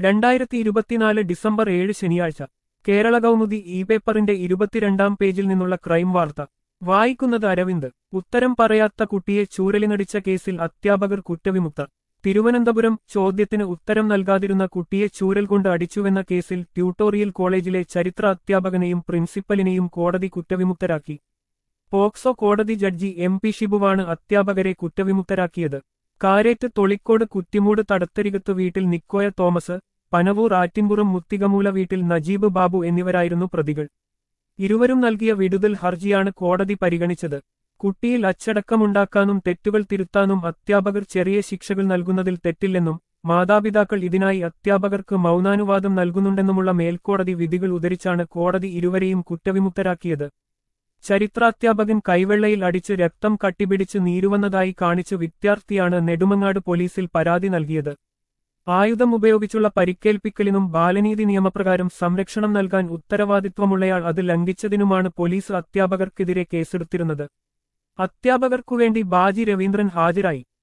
രണ്ടായിരത്തി ഇരുപത്തിനാല് ഡിസംബർ ഏഴ് ശനിയാഴ്ച കേരള കൗമുദി ഇ പേപ്പറിന്റെ ഇരുപത്തിരണ്ടാം പേജിൽ നിന്നുള്ള ക്രൈം വാർത്ത വായിക്കുന്നത് അരവിന്ദ് ഉത്തരം പറയാത്ത കുട്ടിയെ ചൂരലിനടിച്ച കേസിൽ അധ്യാപകർ കുറ്റവിമുക്തർ തിരുവനന്തപുരം ചോദ്യത്തിന് ഉത്തരം നൽകാതിരുന്ന കുട്ടിയെ ചൂരൽ കൊണ്ട് അടിച്ചുവെന്ന കേസിൽ ട്യൂട്ടോറിയൽ കോളേജിലെ ചരിത്ര അധ്യാപകനെയും പ്രിൻസിപ്പലിനെയും കോടതി കുറ്റവിമുക്തരാക്കി പോക്സോ കോടതി ജഡ്ജി എം പി ഷിബുവാണ് അധ്യാപകരെ കുറ്റവിമുക്തരാക്കിയത് കാരേറ്റ് തൊളിക്കോട് കുറ്റിമൂട് തടത്തരികത്ത് വീട്ടിൽ നിക്കോയ തോമസ് പനവൂർ ആറ്റിൻപുറം മുത്തികമൂല വീട്ടിൽ നജീബ് ബാബു എന്നിവരായിരുന്നു പ്രതികൾ ഇരുവരും നൽകിയ വിടുതൽ ഹർജിയാണ് കോടതി പരിഗണിച്ചത് കുട്ടിയിൽ അച്ചടക്കമുണ്ടാക്കാനും തെറ്റുകൾ തിരുത്താനും അധ്യാപകർ ചെറിയ ശിക്ഷകൾ നൽകുന്നതിൽ തെറ്റില്ലെന്നും മാതാപിതാക്കൾ ഇതിനായി അധ്യാപകർക്ക് മൗനാനുവാദം നൽകുന്നുണ്ടെന്നുമുള്ള മേൽക്കോടതി വിധികൾ ഉദ്ധരിച്ചാണ് കോടതി ഇരുവരെയും കുറ്റവിമുക്തരാക്കിയത് ചരിത്രാധ്യാപകൻ കൈവെള്ളയിൽ അടിച്ച് രക്തം കട്ടിപിടിച്ച് നീരുവന്നതായി കാണിച്ച് വിദ്യാർത്ഥിയാണ് നെടുമങ്ങാട് പോലീസിൽ പരാതി നൽകിയത് ആയുധം ഉപയോഗിച്ചുള്ള പരിക്കേൽപ്പിക്കലിനും ബാലനീതി നിയമപ്രകാരം സംരക്ഷണം നൽകാൻ ഉത്തരവാദിത്വമുള്ളയാൾ അത് ലംഘിച്ചതിനുമാണ് പോലീസ് അധ്യാപകർക്കെതിരെ കേസെടുത്തിരുന്നത് അധ്യാപകർക്കുവേണ്ടി ബാജി രവീന്ദ്രൻ ഹാജരായി